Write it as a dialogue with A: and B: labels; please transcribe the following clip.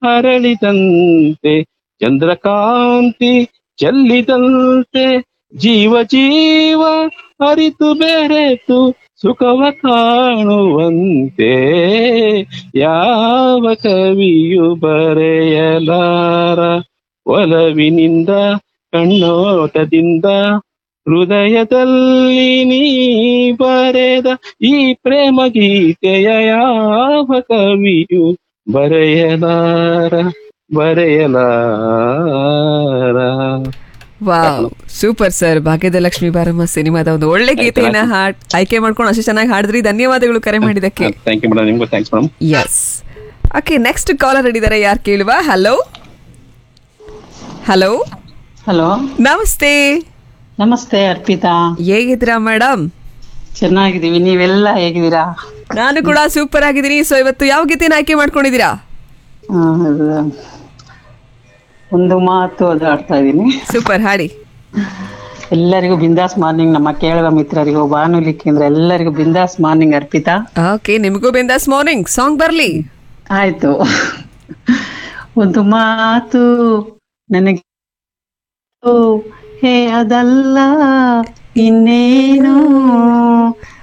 A: ಹರಳಿದಂತೆ ಚಂದ್ರಕಾಂತಿ ಚೆಲ್ಲಿದಂತೆ ಜೀವ ಜೀವ ಅರಿತು ಬೆರೆತು ಸುಖವ ಕಾಣುವಂತೆ ಯಾವ ಕವಿಯು ಬರೆಯಲಾರ ಒಲವಿನಿಂದ ಕಣ್ಣೋಟದಿಂದ ಹೃದಯದಲ್ಲಿ ನೀ ಬರೆದ ಈ ಪ್ರೇಮ ಗೀತೆಯ ಯಾವ ಕವಿಯು ಬರೆಯಲಾರ ಬರೆಯಲಾರ
B: wow super sir Bhagyadalakshmi Baramma ಸಿನಿಮಾದ ಒಂದು ಒಳ್ಳೆ ಗೀತೆಯನ್ನ ಹಾಡ್ ಆಯ್ಕೆ ಮಾಡ್ಕೊಂಡು ಅಷ್ಟು ಚೆನ್ನಾಗಿ ಹಾಡಿದ್ರಿ ಧನ್ಯವಾದಗಳು ಕರೆ ಮಾಡಿದಕ್ಕೆ
A: ಥ್ಯಾಂಕ್ ಯು ಮೇಡಮ್ ನಿಮ್ಗೂ thanks madam
B: yes okay next caller ಹಿಡಿದಾರೆ ಯಾರು ಕೇಳುವ ಹಲೋ ಹಲೋ
C: ಹಲೋ
B: ನಮಸ್ತೆ
C: ನಮಸ್ತೆ ಅರ್ಪಿತಾ
B: ಹೇಗಿದ್ದೀರಾ ಮೇಡಮ್
C: ಚೆನ್ನಾಗಿದ್ದೀವಿ ನೀವೆಲ್ಲ ಹೇಗಿದ್ದೀರಾ
B: ನಾನು ಕೂಡ ಸೂಪರ್ ಆಗಿದ್ದೀನಿ ಸೊ ಇವತ್ತು ಯಾವ ಗೀತೆನ ಆಯ್ಕೆ ಮಾಡ್ಕೊಂಡಿದ್ದೀರಾ
C: ಆ, ಅದು ಒಂದು ಮಾತು ಅದು ಆಡ್ತಾ ಇದ್ದೀನಿ
B: ಸೂಪರ್ ಹಾಡಿ
C: ಎಲ್ಲರಿಗೂ ಬಿಂದಾಸ್ ಮಾರ್ನಿಂಗ್ ನಮ್ಮ ಕೇಳುವ ಮಿತ್ರರಿಗೂ ಬಾನುಲಿ ಕೇಂದ್ರ ಎಲ್ಲರಿಗೂ ಬಿಂದಾಸ್ ಮಾರ್ನಿಂಗ್ ಅರ್ಪಿತಾ
B: ಓಕೆ ನಿಮಗೂ ಬಿಂದಾಸ್ ಮಾರ್ನಿಂಗ್ ಸಾಂಗ್ ಬರ್ಲಿ
C: ಆಯ್ತು ಒಂದು ಮಾತು ನನಗೆ ಹೇ ಅದಲ್ಲ ಇನ್ನೇನು